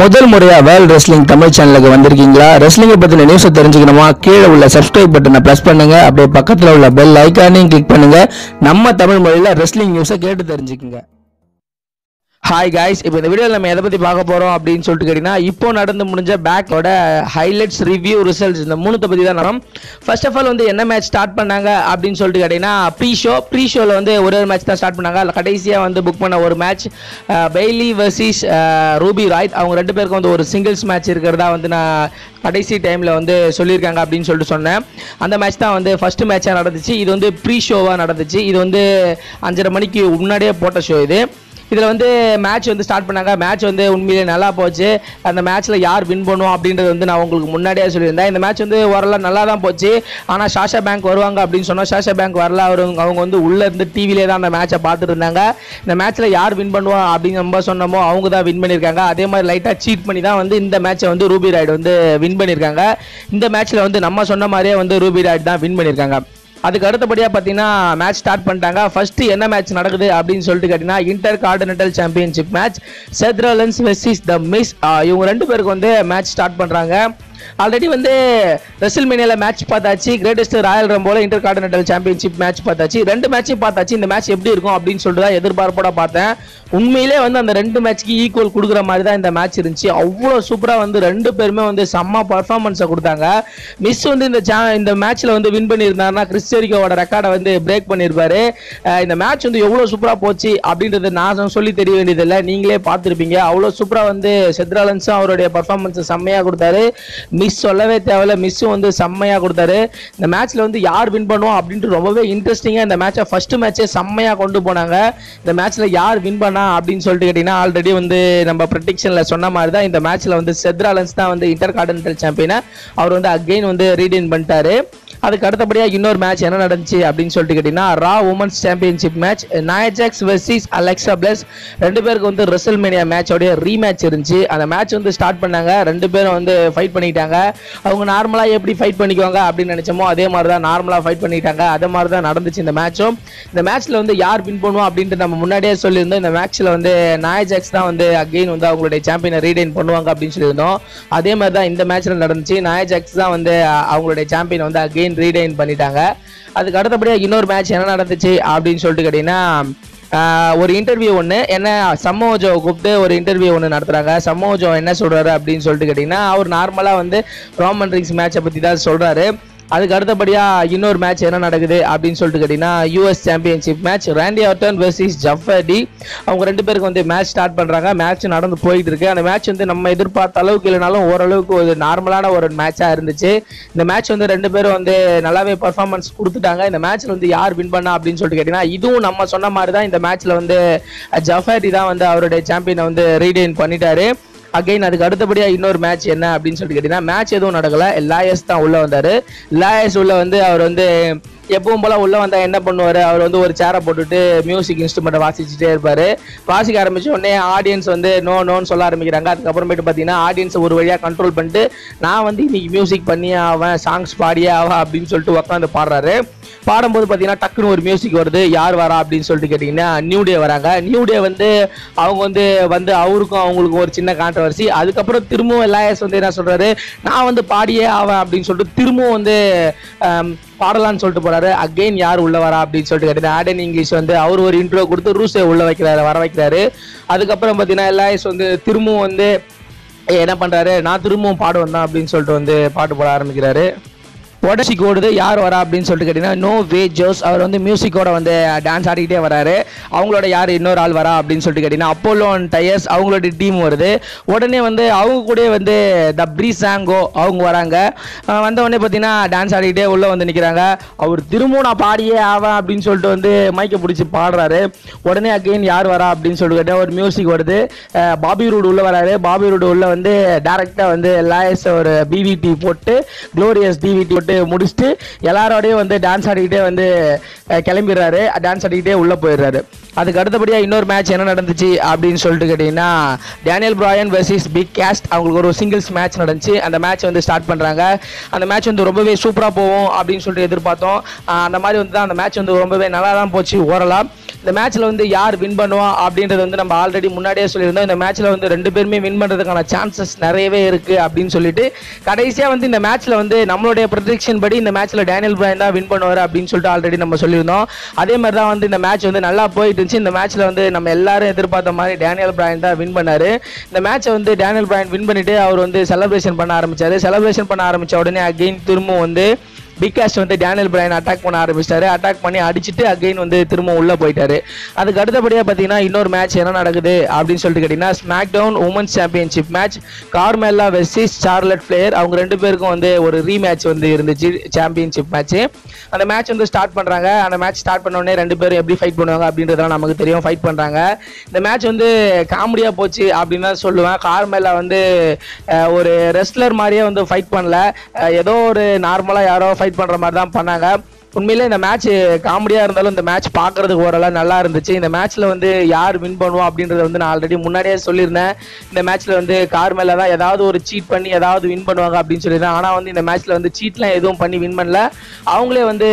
முதல் முறையா world wrestling Tamil சேனலுக்கு வந்திருக்கீங்களா ரெஸ்லிங்கை பத்தின நியூஸை தெரிஞ்சுக்கணுமா கீழே உள்ள சப்ஸ்கிரைப் பட்டனை பிரஸ் பண்ணுங்க அப்படியே பக்கத்துல உள்ள பெல் ஐக்கானையும் கிளிக் பண்ணுங்க நம்ம தமிழ் மொழியில ரெஸ்லிங் நியூஸை கேட்டு தெரிஞ்சுக்குங்க ஹாய் காய்ஸ் இப்போ இந்த வீடியோவில் நம்ம எதை பற்றி பார்க்க போகிறோம் அப்படின்னு சொல்லிட்டு கேட்டிங்கன்னா இப்போ நடந்து முடிஞ்ச பேக்கோட ஹைலைட்ஸ் ரிவ்யூ ரிசல்ட்ஸ் இந்த மூணுத்தை பற்றி தான் நம்ம ஃபர்ஸ்ட் ஆஃப் ஆல் வந்து என்ன மேட்ச் ஸ்டார்ட் பண்ணாங்க அப்படின்னு சொல்லிட்டு கேட்டிங்கன்னா ப்ரீ ஷோ ப்ரீ ஷோவில் வந்து ஒரே ஒரு மேட்ச் தான் ஸ்டார்ட் பண்ணாங்க அதில் கடைசியாக வந்து புக் பண்ண ஒரு match Bayley versus Ruby Riott அவங்க ரெண்டு பேருக்கும் வந்து ஒரு சிங்கிள்ஸ் மேட்ச் இருக்கிறதா வந்து நான் கடைசி டைமில் வந்து சொல்லியிருக்காங்க அப்படின்னு சொல்லிட்டு சொன்னேன் அந்த மேட்ச் தான் வந்து ஃபர்ஸ்ட் மேட்சாக நடந்துச்சு இது வந்து ப்ரீ ஷோவாக நடந்துச்சு இது வந்து அஞ்சரை மணிக்கு முன்னாடியே போட்ட ஷோ இது இதில் வந்து மேட்ச் வந்து ஸ்டார்ட் பண்ணாங்க மேட்ச் வந்து உண்மையிலே நல்லா போச்சு அந்த மேட்ச்சில் யார் வின் பண்ணுவோம் அப்படின்றது வந்து நான் உங்களுக்கு முன்னாடியே சொல்லியிருந்தேன் இந்த மேட்ச் வந்து ஓரளவு நல்லா தான் போச்சு ஆனால் ஷாஷா பேங்க் வருவாங்க அப்படின்னு சொன்னால் ஷாஷா பேங்க் வரல அவர் அவங்க வந்து உள்ளே இருந்து டிவிலே தான் அந்த மேட்சை பார்த்துட்டு இருந்தாங்க இந்த மேட்ச்சில் யார் வின் பண்ணுவா அப்படின்னு நம்ம சொன்னோமோ அவங்க தான் வின் பண்ணியிருக்காங்க அதே மாதிரி லைட்டாக சீட் பண்ணி தான் வந்து இந்த மேட்சை வந்து ரூபி ராய்டு வந்து வின் பண்ணியிருக்காங்க இந்த மேட்ச்சில் வந்து நம்ம சொன்ன மாதிரியே வந்து ரூபி ராய்டு தான் வின் பண்ணியிருக்காங்க அதுக்கு அடுத்தபடியாக பார்த்தீங்கன்னா மேட்ச் ஸ்டார்ட் பண்ணிட்டாங்க ஃபர்ஸ்ட் என்ன மேட்ச் நடக்குது அப்படின்னு சொல்லிட்டு கேட்டிங்கன்னா intercontinental championship match Seth Rollins versus the Miz இவங்க ரெண்டு பேருக்கு வந்து மேட்ச் ஸ்டார்ட் பண்ணுறாங்க ஆல்ரெடி வந்து ரெசில் மீனியில் மேட்ச் பார்த்தாச்சு greatest royal rumble intercontinental championship match பார்த்தாச்சு ரெண்டு மேட்சும் பார்த்தாச்சு இந்த மேட்ச் எப்படி இருக்கும் அப்படின்னு சொல்லிட்டு தான் எதிர்பார்ப்போட பார்த்தேன் உண்மையிலே வந்து அந்த ரெண்டு மேட்ச்க்கு ஈக்குவல் கொடுக்குற மாதிரி தான் இந்த மேட்ச் இருந்துச்சு அவ்வளோ சூப்பராக வந்து ரெண்டு பேருமே வந்து செம்ம பர்ஃபார்மன்ஸை கொடுத்தாங்க மிஸ் வந்து இந்த சா இந்த மேட்ச்சில் வந்து வின் பண்ணியிருந்தாருன்னா கிறிஸ்டரிக்கோட ரெக்கார்டை வந்து பிரேக் பண்ணியிருப்பாரு அஹ் இந்த மேட்ச் வந்து எவ்வளோ சூப்பராக போச்சு அப்படின்றது நான் சொல்லி தெரிய வேண்டியதில்லை நீங்களே பார்த்துருப்பீங்க அவ்வளோ சூப்பராக வந்து செத்ராலன்ஸும் அவருடைய பர்ஃபார்மன்ஸை செம்மையாக கொடுத்தாரு மிஸ் சொல்லவே தேவையில்ல மிஸ்ஸும் வந்து செம்மையாக கொடுத்தாரு இந்த மேட்ச்சில் வந்து யார் வின் பண்ணுவோம் அப்படின்ட்டு ரொம்பவே இன்ட்ரெஸ்டிங்காக இந்த மேட்சை ஃபர்ஸ்ட் மேட்சே செம்மையாக கொண்டு போனாங்க இந்த மேட்ச்சில் யார் வின் பண்ணா அப்படின்னு சொல்லிட்டு கேட்டிங்கன்னா ஆல்ரெடி வந்து நம்ம ப்ரெடிக்ஷனில் சொன்ன மாதிரி தான் இந்த மேட்ச்சில் வந்து செத்ராலன்ஸ் தான் வந்து இன்டர் கார்டினல் சாம்பியனை அவர் வந்து அகெயின் வந்து ரீடைன் பண்ணிட்டாரு அதுக்கு அடுத்தபடியாக இன்னொரு மேட்ச் என்ன நடந்துச்சு அப்படின்னு சொல்லிட்டு கேட்டிங்கன்னா Raw women's championship match Nia Jax versus Alexa Bliss ரெண்டு பேருக்கு வந்து ரெசல் மேனியா மேட்சோடைய ரீமேட்ச் இருந்துச்சு அந்த மேட்ச் வந்து ஸ்டார்ட் பண்ணாங்க ரெண்டு பேரும் வந்து ஃபைட் பண்ணிட்டாங்க அவங்க நார்மலாக எப்படி ஃபைட் பண்ணிக்குவாங்க அப்படின்னு நினச்சோமோ அதே மாதிரி தான் நார்மலாக ஃபைட் பண்ணிட்டாங்க அதே மாதிரி தான் நடந்துச்சு இந்த மேட்சும் இந்த மேட்ச்சில் வந்து யார் வின் பண்ணுவோம் அப்படின்ட்டு நம்ம முன்னாடியே சொல்லியிருந்தோம் இந்த மேட்ச்சில் வந்து நாயஜாக்ஸ் தான் வந்து அகெயின் வந்து அவங்களுடைய சாம்பியனை ரீடைன் பண்ணுவாங்க அப்படின்னு சொல்லியிருந்தோம் அதே மாதிரி தான் இந்த மேட்ச்சில் நடந்துச்சு நாயஜாக்ஸ் தான் வந்து அஹ், அவங்களுடைய சாம்பியன் வந்து அகெயின் ரீடைன் பண்ணிட்டாங்க அதுக்கு அடுத்தபடியாக இன்னொரு மேட்ச் என்ன நடந்துச்சு அப்படின்னு சொல்லிட்டு கேட்டிங்கன்னா ஆஹ் ஒரு இன்டர்வியூ ஒன்று என்ன சம்மோஜோ கூப்பிட்டு ஒரு இன்டர்வியூ ஒன்று நடத்துகிறாங்க சம்மோஜோ என்ன சொல்கிறாரு அப்படின்னு சொல்லிட்டு கேட்டிங்கன்னா அவர் நார்மலாக வந்து ரோமன் ரிங்ஸ் மேட்சை பற்றி தான் சொல்கிறாரு அதுக்கு அடுத்தபடியாக இன்னொரு மேட்ச் என்ன நடக்குது அப்படின்னு சொல்லிட்டு கேட்டிங்கன்னா US championship match Randy Orton versus Jeff Hardy அவங்க ரெண்டு பேருக்கு வந்து மேட்ச் ஸ்டார்ட் பண்ணுறாங்க மேட்ச் நடந்து போயிட்டு இருக்கு அந்த மேட்ச் வந்து நம்ம எதிர்பார்த்த அளவுக்கு இல்லைனாலும் ஓரளவுக்கு ஒரு நார்மலான ஒரு மேட்சாக இருந்துச்சு இந்த மேட்ச் வந்து ரெண்டு பேரும் வந்து நல்லாவே பர்ஃபார்மன்ஸ் கொடுத்துட்டாங்க இந்த மேட்ச்ல வந்து யார் வின் பண்ணா அப்படின்னு சொல்லிட்டு கேட்டிங்கன்னா இதுவும் நம்ம சொன்ன மாதிரி தான் இந்த மேட்ச்ல வந்து ஜஃபர்டி தான் வந்து அவருடைய சாம்பியனை வந்து ரீடைன் பண்ணிட்டாரு அகைன் அதுக்கு அடுத்தபடியாக இன்னொரு மேட்ச் என்ன அப்படின்னு சொல்லிட்டு கேட்டிங்கன்னா மேட்ச் எதுவும் நடக்கல லாயஸ் தான் உள்ளே வந்தார் லாயஸ் உள்ள வந்து அவர் வந்து எப்பவும் போல உள்ள வந்தா என்ன பண்ணுவாரு அவர் வந்து ஒரு சேரை போட்டுட்டு மியூசிக் இன்ஸ்ட்ருமெண்ட்டை வாசிச்சுட்டே இருப்பாரு வாசிக்க ஆரம்பிச்ச உடனே ஆடியன்ஸ் வந்து நோ நோன்னு சொல்ல ஆரம்பிக்கிறாங்க அதுக்கப்புறமேட்டு பார்த்தீங்கன்னா ஆடியன்ஸ் ஒரு வழியாக கண்ட்ரோல் பண்ணிட்டு நான் வந்து இன்னைக்கு மியூசிக் பண்ணியே ஆவேன் சாங்ஸ் பாடியே ஆவா அப்படின்னு சொல்லிட்டு உட்காந்து பாடுறாரு பாடும்போது பார்த்தீங்கன்னா டக்குன்னு ஒரு மியூசிக் வருது யார் வரா அப்படின்னு சொல்லிட்டு கேட்டிங்கன்னா நியூ டே வராங்க நியூ டே வந்து அவங்க வந்து வந்து அவருக்கும் அவங்களுக்கும் ஒரு சின்ன கான்ட்ரவர்சி அதுக்கப்புறம் திரும்பவும் லாயஸ் வந்து என்ன சொல்றாரு நான் வந்து பாடியே ஆவேன் அப்படின்னு சொல்லிட்டு திரும்பவும் வந்து ஆம், பாடலாம்னு சொல்லிட்டு போறாரு அகைன் யார் உள்ள வரா அப்படின்னு சொல்லிட்டு கேட்டது ஆடன் இங்கிலீஷ் வந்து அவர் ஒரு இன்ட்ரோ கொடுத்து ரூஸை உள்ள வைக்கிறாரு வர வைக்கிறாரு அதுக்கப்புறம் பார்த்தீங்கன்னா லாயஸ் வந்து திரும்பவும் வந்து என்ன பண்றாரு நான் திரும்பவும் பாடுவேன் தான் அப்படின்னு சொல்லிட்டு வந்து பாட்டு பாட ஆரம்பிக்கிறாரு உடச்சி ஓடுது யார் வரா அப்படின்னு சொல்லிட்டு கேட்டிங்கன்னா நோ வே ஜோஸ் அவர் வந்து மியூசிக்கோட வந்து டான்ஸ் ஆடிக்கிட்டே வராரு அவங்களோட யார் இன்னொரு ஆள் வரா அப்படின்னு சொல்லிட்டு கேட்டிங்கன்னா அப்போலோ அண்ட் டயர்ஸ் அவங்களோட டீம் வருது உடனே வந்து அவங்க கூட வந்து த ப்ரீசாங்கோ அவங்க வராங்க அஹ் வந்த உடனே பார்த்தீங்கன்னா டான்ஸ் ஆடிக்கிட்டே உள்ளே வந்து நிற்கிறாங்க அவர் திரும்பவும் நான் பாடியே ஆவேன் அப்படின்னு சொல்லிட்டு வந்து மைக்கை பிடிச்சி பாடுறாரு உடனே அகைன் யார் வரா அப்படின்னு சொல்லிட்டு கேட்டால் ஒரு மியூசிக் வருது அஹ் பாபி ரூடு உள்ள வராரு பாபி ரூடு உள்ள வந்து டேரெக்டாக வந்து லாயஸ் ஒரு பிவிடி போட்டு க்ளோரியஸ் டிவிடி போட்டு முடிச்சுட்டு எல்லாரோடையும் வந்து டான்ஸ் ஆடிக்கிட்டே வந்து அஹ், கிளம்பிடுறாரு டான்ஸ் ஆடிக்கிட்டே உள்ளே போயிடுறாரு அதுக்கு அடுத்தபடியாக இன்னொரு மேட்ச் என்ன நடந்துச்சு அப்படின்னு சொல்லிட்டு கேட்டிங்கன்னா Daniel Bryan versus Big Cass அவங்களுக்கு ஒரு சிங்கிள்ஸ் மேட்ச் நடந்துச்சு அந்த மேட்ச் வந்து ஸ்டார்ட் பண்ணுறாங்க அந்த மேட்ச் வந்து ரொம்பவே சூப்பராக போகும் அப்படின்னு சொல்லிட்டு எதிர்பார்த்தோம் ஆஹ் அந்த மாதிரி வந்து தான் அந்த மேட்ச் வந்து ரொம்பவே நல்லா தான் போச்சு ஓரலாம் இந்த மேட்ச்சில் வந்து யார் வின் பண்ணுவா அப்படின்றது வந்து நம்ம ஆல்ரெடி முன்னாடியே சொல்லியிருந்தோம் இந்த மேட்ச்சில் வந்து ரெண்டு பேருமே வின் பண்ணுறதுக்கான சான்சஸ் நிறையவே இருக்குது அப்படின்னு சொல்லிட்டு கடைசியாக வந்து இந்த மேட்ச்சில் வந்து நம்மளுடைய ப்ரொடிக்ஷன் படி இந்த மேட்ச்சில் டேனியல் பிராயன் தான் வின் பண்ணுவார் அப்படின்னு சொல்லிட்டு ஆல்ரெடி நம்ம சொல்லியிருந்தோம் அதே மாதிரி தான் வந்து இந்த மேட்ச் வந்து நல்லா போயிட்டு இருந்துச்சு இந்த மேட்ச்சில் வந்து நம்ம எல்லாரும் எதிர்பார்த்த மாதிரி டேனியல் பிராயன் தான் வின் பண்ணாரு இந்த மேட்ச்சை வந்து டேனியல் பிராயன் வின் பண்ணிட்டு அவர் வந்து செலிப்ரேஷன் பண்ண ஆரம்பிச்சாரு செலிப்ரேஷன் பண்ண ஆரம்பிச்ச உடனே அகெயின் திரும்பவும் வந்து பிக் கேஸ்ட் வந்து டேனியல் பிரைன் அட்டாக் பண்ண ஆரம்பிச்சிட்டாரு அட்டாக் பண்ணி அடிச்சுட்டு அகைன் வந்து திரும்ப உள்ள போயிட்டாரு அதுக்கு அடுத்தபடியாக பார்த்தீங்கன்னா இன்னொரு மேட்ச் என்ன நடக்குது அப்படின்னு சொல்லிட்டு கேட்டிங்கன்னா SmackDown women's championship match Carmella versus Charlotte Flair அவங்க ரெண்டு பேருக்கும் வந்து ஒரு ரீமேட்ச் வந்து இருந்துச்சு சாம்பியன்ஷிப் மேட்ச் அந்த மேட்ச் வந்து ஸ்டார்ட் பண்ணுறாங்க அந்த மேட்ச் ஸ்டார்ட் பண்ண உடனே ரெண்டு பேரும் எப்படி ஃபைட் பண்ணுவாங்க அப்படின்றதெல்லாம் நமக்கு தெரியும் ஃபைட் பண்ணுறாங்க இந்த மேட்ச் வந்து காமெடியாக போச்சு அப்படின்னு தான் சொல்லுவேன் கார்மெல்லா வந்து அஹ், ஒரு ரெஸ்லர் மாதிரியே வந்து ஃபைட் பண்ணல அஹ், ஏதோ ஒரு நார்மலாக யாரோ ஃபைட் பண்ணுற மாதிரி தான் பண்ணாங்க உண்மையிலே இந்த மேட்ச் காமெடியாக இருந்தாலும் இந்த மேட்ச் பார்க்கறதுக்கு ஓரளவு நல்லா இருந்துச்சு இந்த மேட்ச்சில் வந்து யார் வின் பண்ணுவோம் அப்படின்றத வந்து நான் ஆல்ரெடி முன்னாடியே சொல்லியிருந்தேன் இந்த மேட்ச்சில் வந்து கார் மேலே தான் ஏதாவது ஒரு சீட் பண்ணி ஏதாவது வின் பண்ணுவாங்க அப்படின்னு சொல்லியிருந்தேன் ஆனால் வந்து இந்த மேட்ச்சில் வந்து சீட்லாம் எதுவும் பண்ணி வின் பண்ணல அவங்களே வந்து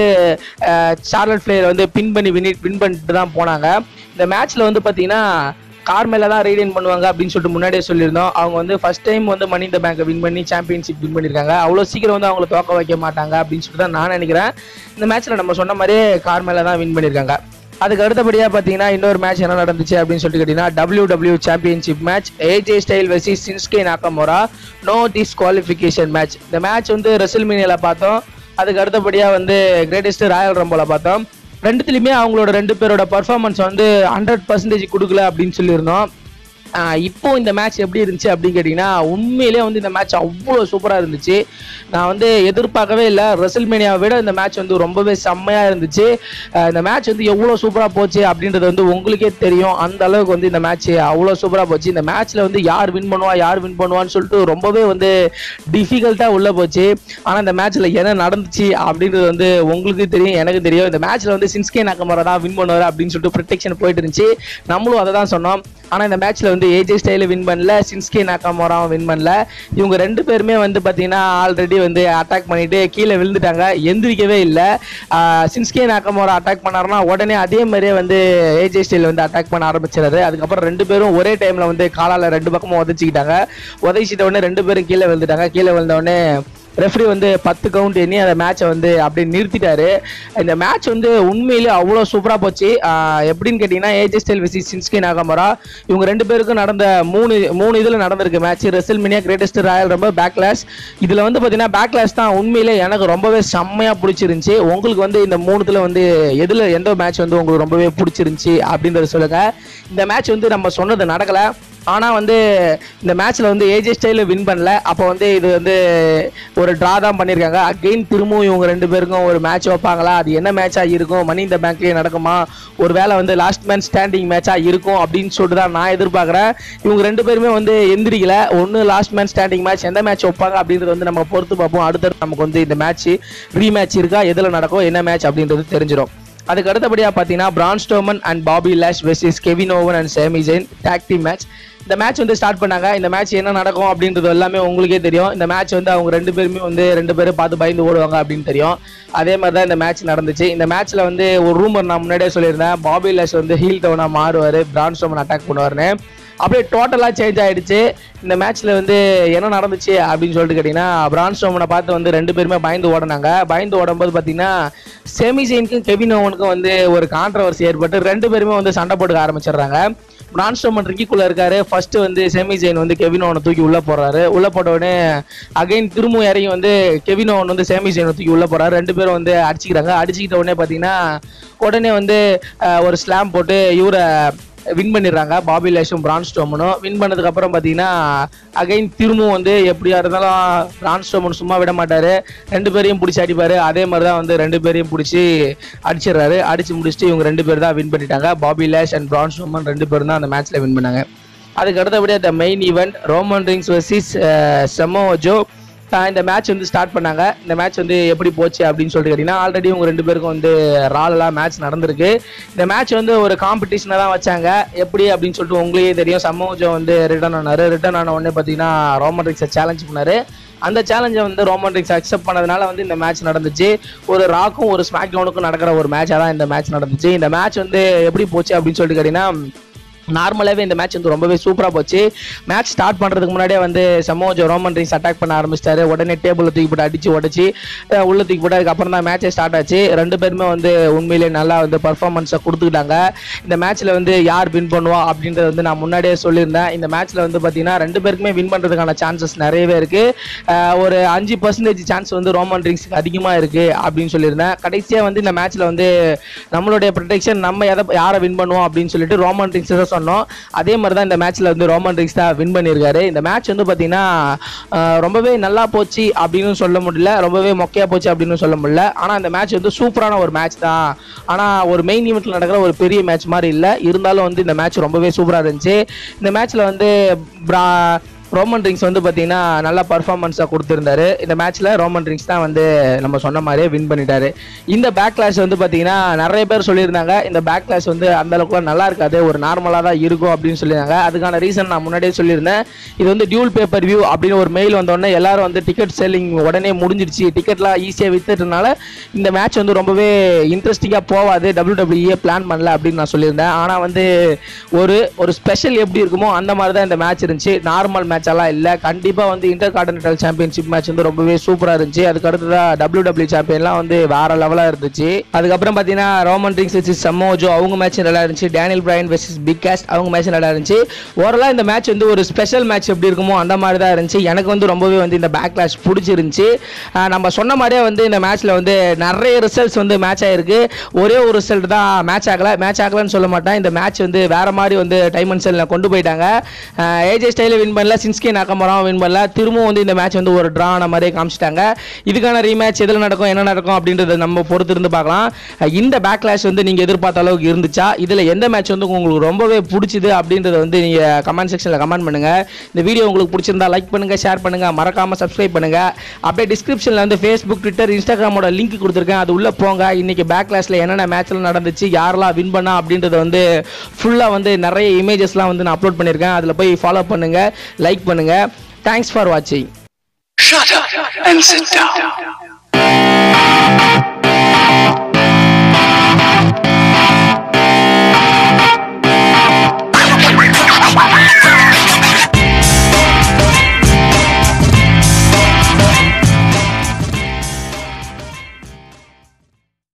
சார்லட் பிளேயர் வந்து பின் பண்ணி வின் வின் பண்ணிட்டு தான் போனாங்க இந்த மேட்ச்சில் வந்து பார்த்தீங்கன்னா கார் மேல தான் ரீடைன் பண்ணுவாங்க அப்படின்னு சொல்லிட்டு முன்னாடியே சொல்லியிருந்தோம் அவங்க வந்து ஃபர்ஸ்ட் டைம் வந்து மணி இந்த பேங்கை வின் பண்ணி சாம்பியன்ஷிப் வின் பண்ணியிருக்காங்க அவ்வளோ சீக்கிரம் வந்து அவங்கள தோக்க வைக்க மாட்டாங்க அப்படின்னு சொல்லிட்டு தான் நான் நினைக்கிறேன் இந்த மேட்ச்சில் நம்ம சொன்ன மாதிரியே கார் மேல தான் வின் பண்ணியிருக்காங்க அதுக்கு அடுத்தபடியாக பார்த்தீங்கன்னா இன்னொரு மேட்ச் என்ன நடந்துச்சு அப்படின்னு சொல்லிட்டு கேட்டிங்கன்னா W W championship match AJ Styles versus Shinsuke Nakamura no disqualification match இந்த மேட்ச் வந்து ரெசில்மீனியில் பார்த்தோம் அதுக்கு அடுத்தபடியாக வந்து கிரேட்டஸ்ட் ராயல் ரம்போல பார்த்தோம் ரெண்டுத்துலையுமே அவங்களோட ரெண்டு பேரோட பர்ஃபார்மன்ஸ் வந்து ஹண்ட்ரட் பர்சன்டேஜ் கொடுக்கல அப்படின்னு சொல்லியிருந்தோம் ஆஹ் இப்போ இந்த மேட்ச் எப்படி இருந்துச்சு அப்படின்னு கேட்டிங்கன்னா உண்மையிலே வந்து இந்த மேட்ச் அவ்வளோ சூப்பராக இருந்துச்சு நான் வந்து எதிர்பார்க்கவே இல்லை ரெசல்மேனியாவை விட இந்த மேட்ச் வந்து ரொம்பவே செம்மையாக இருந்துச்சு ஆஹ் இந்த மேட்ச் வந்து எவ்வளோ சூப்பராக போச்சு அப்படின்றது வந்து உங்களுக்கே தெரியும் அந்த அளவுக்கு வந்து இந்த மேட்ச் அவ்வளோ சூப்பராக போச்சு இந்த மேட்ச்சில் வந்து யார் வின் பண்ணுவா யார் வின் பண்ணுவான்னு சொல்லிட்டு ரொம்பவே வந்து டிஃபிகல்ட்டாக உள்ளே போச்சு ஆனால் இந்த மேட்ச்சில் என்ன நடந்துச்சு அப்படின்றது வந்து உங்களுக்கு தெரியும் எனக்கு தெரியும் இந்த மேட்ச்சில் வந்து சின்ஸ்கே நாக்கமரா தான் வின் பண்ணுவார் அப்படின்னு சொல்லிட்டு ப்ரொடெக்ஷன் போயிட்டு இருந்துச்சு நம்மளும் அதை தான் சொன்னோம் ஆனால் இந்த மேட்ச்சில் வந்து ஏஜே ஸ்டைல வின் பண்ணல சின்ஸ்கே நாக்காமோராவும் வின் பண்ணல இவங்க ரெண்டு பேருமே வந்து பார்த்தீங்கன்னா ஆல்ரெடி வந்து அட்டாக் பண்ணிட்டு கீழே விழுந்துட்டாங்க எந்திரிக்கவே இல்லை சின்ஸ்கே நாக்காமோரா அட்டாக் பண்ணாருன்னா உடனே அதே மாதிரியே வந்து ஏஜே ஸ்டைல் வந்து அட்டாக் பண்ண ஆரம்பிச்சிடாரு அதுக்கப்புறம் ரெண்டு பேரும் ஒரே டைமில் வந்து காலால் ரெண்டு பக்கமும் உதச்சிக்கிட்டாங்க உதச்சிட்ட உடனே ரெண்டு பேரும் கீழே விழுந்துட்டாங்க கீழே விழுந்த உடனே ரெஃப்ரி வந்து பத்து கவுண்ட் எண்ணி அந்த மேட்சை வந்து அப்படியே நிறுத்திட்டாரு இந்த மேட்ச் வந்து உண்மையிலேயே அவ்வளோ சூப்பராக போச்சு ஆஹ் எப்படின்னு கேட்டிங்கன்னா ஏஜே ஸ்டைல் விசி சின்ஸ்கே நாகமரா இவங்க ரெண்டு பேருக்கும் நடந்த மூணு மூணு இதில் நடந்திருக்கு match WrestleMania greatest royal ரொம்ப பேக்லாஸ் இதில் வந்து பார்த்தீங்கன்னா பேக்லாஸ் தான் உண்மையிலே எனக்கு ரொம்பவே செம்மையாக பிடிச்சிருந்துச்சி உங்களுக்கு வந்து இந்த மூணுத்தில் வந்து எதில் எந்த மேட்ச் வந்து உங்களுக்கு ரொம்பவே பிடிச்சிருந்துச்சி அப்படின்றத சொல்லுங்கள் இந்த மேட்ச் வந்து நம்ம சொன்னது நடக்கலை ஆனால் வந்து இந்த மேட்ச்சில் வந்து ஏஜே ஸ்டைலில் வின் பண்ணல அப்போ வந்து இது வந்து ஒரு ட்ரா தான் பண்ணியிருக்காங்க அகெயின் திரும்பவும் இவங்க ரெண்டு பேருக்கும் ஒரு மேட்ச் வைப்பாங்களா அது என்ன மேட்சாக இருக்கும் மணி இந்த பேங்க்லேயே நடக்குமா ஒரு வேளை வந்து லாஸ்ட் மேன் ஸ்டாண்டிங் மேட்சாக இருக்கும் அப்படின்னு சொல்லிட்டு தான் நான் எதிர்பார்க்குறேன் இவங்க ரெண்டு பேருமே வந்து எந்திரிக்கல ஒன்று லாஸ்ட் மேன் ஸ்டாண்டிங் மேட்ச் எந்த மேட்ச் வைப்பாங்க அப்படின்றது வந்து நம்ம பொறுத்து பார்ப்போம் அடுத்தது நமக்கு வந்து இந்த மேட்ச் ரீமேட்ச் இருக்கா எதில் நடக்கும் என்ன மேட்ச் அப்படின்றது தெரிஞ்சிடும் அதுக்கு அடுத்தபடியாக பார்த்தீங்கன்னா Braun Strowman and Bobby Lashley versus Kevin Owens and Sami Zayn tag team match இந்த மேட்ச் வந்து ஸ்டார்ட் பண்ணாங்க இந்த மேட்ச் என்ன நடக்கும் அப்படின்றது எல்லாமே உங்களுக்கே தெரியும் இந்த மேட்ச் வந்து அவங்க ரெண்டு பேருமே வந்து ரெண்டு பேரும் பார்த்து பயந்து ஓடுவாங்க அப்படின்னு தெரியும் அதே மாதிரி தான் இந்த மேட்ச் நடந்துச்சு இந்த மேட்ச்ல வந்து ஒரு ரூமர் நான் முன்னாடியே சொல்லியிருந்தேன் பாபி லேஷ் வந்து ஹீல் டவுனா மாறுவார் பிரான் ஸ்டோமன் அட்டாக் பண்ணுவார்னு அப்படியே டோட்டலாக சேஞ்ச் ஆயிடுச்சு இந்த மேட்ச்ல வந்து என்ன நடந்துச்சு அப்படின்னு சொல்லிட்டு கேட்டிங்கன்னா பிரான் ஸ்டோமனை பார்த்து வந்து ரெண்டு பேருமே பயந்து ஓடினாங்க பயந்து ஓடும்போது பார்த்தீங்கன்னா செமி ஜெயினுக்கும் கெவின் ஓவனுக்கும் வந்து ஒரு கான்ட்ரவர்சி ஏற்பட்டு ரெண்டு பேருமே வந்து சண்டை போட்டுக்க ஆரம்பிச்சிடுறாங்க பிரான் ஸ்டோமன் ரிக்கிக்குள்ள இருக்காரு ஃபர்ஸ்ட் வந்து செமி ஜெயின் வந்து கெவின் ஓவனை தூக்கி உள்ள போறாரு உள்ள போட்ட உடனே அகைன் திரும்ப இறங்கி வந்து கெவின் ஓவன் வந்து செமி ஜெயினை தூக்கி உள்ள போறாரு ரெண்டு பேரும் வந்து அடிச்சுக்கிறாங்க அடிச்சுக்கிட்ட உடனே பார்த்தீங்கன்னா உடனே வந்து அஹ், ஒரு ஸ்லாம் போட்டு இவரை வின் பண்ணிடுறாங்க பாபி லேஷும் பிரான் ஸ்டோமனும் வின் பண்ணதுக்கு அப்புறம் பார்த்தீங்கன்னா அகைன் திரும்பவும் வந்து எப்படியா இருந்தாலும் பிரான் ஸ்டோமன் சும்மா விட மாட்டாரு ரெண்டு பேரையும் பிடிச்சி அடிப்பாரு அதே மாதிரி தான் வந்து ரெண்டு பேரையும் பிடிச்சி அடிச்சிடுறாரு அடிச்சு முடிச்சுட்டு இவங்க ரெண்டு பேர் தான் வின் பண்ணிட்டாங்க பாபி லேஷ் அண்ட் பிரான் ஸ்டோமன் ரெண்டு பேரும் தான் அந்த மேட்ச்ல வின் பண்ணாங்க அதுக்கு அடுத்தபடியாக the main event Roman Reigns versus Samoa Joe ஆஹ் இந்த மேட்ச் வந்து ஸ்டார்ட் பண்ணாங்க இந்த மேட்ச் வந்து எப்படி போச்சு அப்படின்னு சொல்லிட்டு கேட்டிங்கன்னா ஆல்ரெடி உங்க ரெண்டு பேருக்கும் வந்து ராலெலாம் மேட்ச் நடந்திருக்கு இந்த மேட்ச் வந்து ஒரு காம்படிஷனாக தான் வச்சாங்க எப்படி அப்படின்னு சொல்லிட்டு உங்களுக்கே தெரியும் சமூகம் வந்து ரிட்டர்ன் ஆனாரு ரிட்டர்ன் ஆன உடனே பார்த்தீங்கன்னா ரோமன் ரிக்ஸை சேலஞ்ச் பண்ணாரு அந்த சேலஞ்சை வந்து ரோமன் ரிக்ஸ் அக்செப்ட் பண்ணதுனால வந்து இந்த மேட்ச் நடந்துச்சு ஒரு ராக்கும் ஒரு ஸ்மாக் டவுனுக்கும் நடக்கிற ஒரு மேட்சாக தான் இந்த மேட்ச் நடந்துச்சு இந்த மேட்ச் வந்து எப்படி போச்சு அப்படின்னு சொல்லிட்டு கேட்டிங்கன்னா நார்மலாகவே இந்த மேட்ச் வந்து ரொம்பவே சூப்பராக போச்சு மேட்ச் ஸ்டார்ட் பண்ணுறதுக்கு முன்னாடியே வந்து சமோஜோ ரோமன் ரிங்ஸ் அட்டாக் பண்ண ஆரம்பிச்சிட்டாரு உடனே டேபிளில் தூக்கி போட்டு அடிச்சு உடச்சி அஹ் உள்ள தூக்கி போட்டு அதுக்கப்புறம் தான் மேட்சே ஸ்டார்ட் ஆச்சு ரெண்டு பேருமே வந்து உண்மையிலே நல்லா வந்து பர்ஃபார்மன்ஸை கொடுத்துக்கிட்டாங்க இந்த மேட்ச்சில் வந்து யார் வின் பண்ணுவா அப்படின்றத வந்து நான் முன்னாடியே சொல்லியிருந்தேன் இந்த மேட்ச்சில் வந்து பார்த்தீங்கன்னா ரெண்டு பேருக்குமே வின் பண்ணுறதுக்கான சான்சஸ் நிறையவே இருக்குது ஒரு அஞ்சு பர்சன்டேஜ் சான்ஸ் வந்து ரோமன் ரிங்ஸ்க்கு அதிகமாக இருக்குது அப்படின்னு சொல்லியிருந்தேன் கடைசியாக வந்து இந்த மேட்ச்சில் வந்து நம்மளுடைய ப்ரொடெக்ஷன் நம்ம எதை யாரை வின் பண்ணுவோம் அப்படின்னு சொல்லிட்டு ரோமன் ரிங்ஸ் தான் சொன்னோம் அதே மாதிரி தான் இந்த மேட்ச்சில் வந்து ரோமன் ரிங்ஸ் தான் வின் பண்ணியிருக்காரு இந்த மேட்ச் வந்து பார்த்தீங்கன்னா அஹ், ரொம்பவே நல்லா போச்சு அப்படின்னு சொல்ல முடியல ரொம்பவே மொக்கையா போச்சு அப்படின்னு சொல்ல முடியல ஆனால் இந்த மேட்ச் வந்து சூப்பரான ஒரு மேட்ச் தான் ஆனால் ஒரு மெயின் ஈவெண்ட்டில் நடக்கிற ஒரு பெரிய மேட்ச் மாதிரி இல்லை இருந்தாலும் வந்து இந்த மேட்ச் ரொம்பவே சூப்பராக இருந்துச்சு இந்த மேட்ச்சில் வந்து பிரா ரோமன் ரிங்ஸ் வந்து பார்த்தீங்கன்னா நல்லா பர்ஃபார்மன்ஸாக கொடுத்துருந்தாரு இந்த மேட்ச்சில் ரோமன் ரிங்ஸ் தான் வந்து நம்ம சொன்ன மாதிரியே வின் பண்ணிட்டாரு இந்த பேக் கிளாஸ் வந்து பார்த்தீங்கன்னா நிறைய பேர் சொல்லியிருந்தாங்க இந்த பேக் கிளாஸ் வந்து அந்த அளவுக்குலாம் நல்லா இருக்காது ஒரு நார்மலாக தான் இருக்கும் அப்படின்னு சொல்லியிருந்தாங்க அதுக்கான ரீசன் நான் முன்னாடியே சொல்லியிருந்தேன் இது வந்து டியூல் பேப்பர் வியூ அப்படின்னு ஒரு மெயில் வந்தோடனே எல்லாரும் வந்து டிக்கெட் செல்லிங் உடனே முடிஞ்சிடுச்சு டிக்கெட்லாம் ஈஸியாக வித்துட்டனால இந்த மேட்ச் வந்து ரொம்பவே இன்ட்ரெஸ்டிங்காக போகாது டபிள்யூ பிளான் பண்ணல அப்படின்னு நான் சொல்லியிருந்தேன் ஆனால் வந்து ஒரு ஒரு ஸ்பெஷல் எப்படி இருக்குமோ அந்த மாதிரி தான் இந்த மேட்ச் இருந்துச்சு நார்மல் மேட்ச் எல்லாம் இல்லை கண்டிப்பாக வந்து இன்டர் கான்டினென்டல் சாம்பியன்ஷிப் மேட்ச் வந்து ரொம்பவே சூப்பராக இருந்துச்சு அதுக்கு அடுத்ததான் டபிள்யூ டபிள்யூ சாம்பியன்லாம் வந்து வேற லெவலாக இருந்துச்சு அதுக்கப்புறம் பார்த்தீங்கன்னா ரோமன் ரிங்ஸ் வச்சு சம்மோஜோ அவங்க மேட்ச் நல்லா இருந்துச்சு Daniel Bryan versus Big Cass அவங்க மேட்ச் நல்லா இருந்துச்சு ஓவராலாக இந்த மேட்ச் வந்து ஒரு ஸ்பெஷல் மேட்ச் எப்படி இருக்குமோ அந்த மாதிரி தான் இருந்துச்சு எனக்கு வந்து ரொம்பவே வந்து இந்த பேக் கிளாஷ் பிடிச்சிருந்துச்சு ஆஹ் நம்ம சொன்ன மாதிரியே வந்து இந்த மேட்ச்ல வந்து நிறைய ரிசல்ட்ஸ் வந்து மேட்ச் ஆயிருக்கு ஒரே ஒரு ரிசல்ட் தான் மேட்ச் ஆகல மேட்ச் ஆகலன்னு சொல்ல மாட்டேன் இந்த மேட்ச் வந்து வேற மாதிரி வந்து டைம் அண்ட் செல்ல கொண்டு போயிட்டாங்க ஏஜே ஸ்டைல வின் பண்ணல சின்ஸ்கே நாக்கமரம் வின் பண்ணல திரும்பவும் வந்து இந்த மேட்ச் வந்து ஒரு ட்ரா ஆன மாதிரியே காமிச்சிட்டாங்க இதுக்கான ரீமேட்ச் எதில் நடக்கும் என்ன நடக்கும் அப்படின்றத நம்ம பொறுத்து இருந்து பார்க்கலாம் அஹ் இந்த பேக்லாஷ் வந்து நீங்கள் எதிர்பார்த்த அளவுக்கு இருந்துச்சா இதில் எந்த மேட்ச் வந்து உங்களுக்கு ரொம்பவே பிடிச்சிது அப்படின்றத வந்து நீங்கள் கமெண்ட் செக்ஷனில் கமெண்ட் பண்ணுங்க இந்த வீடியோ உங்களுக்கு பிடிச்சிருந்தா லைக் பண்ணுங்க ஷேர் பண்ணுங்க மறக்காம சப்ஸ்கிரைப் பண்ணுங்க அப்படியே டிஸ்கிரிப்ஷனில் வந்து ஃபேஸ்புக் ட்விட்டர் இன்ஸ்டாகிராமோட லிங்க் கொடுத்துருக்கேன் அது உள்ள போங்க இன்னைக்கு பேக்லாஷில் என்னென்ன மேட்ச்ல நடந்துச்சு யாரெல்லாம் வின் பண்ணா அப்படின்றத வந்து ஃபுல்லாக வந்து நிறைய இமேஜஸ்லாம் வந்து நான் அப்லோட் பண்ணியிருக்கேன் அதில் போய் ஃபாலோ பண்ணுங்க லைக் பண்ணுங்க தேங்க்ஸ் ஃபார் வாட்சிங் Shut up and sit down.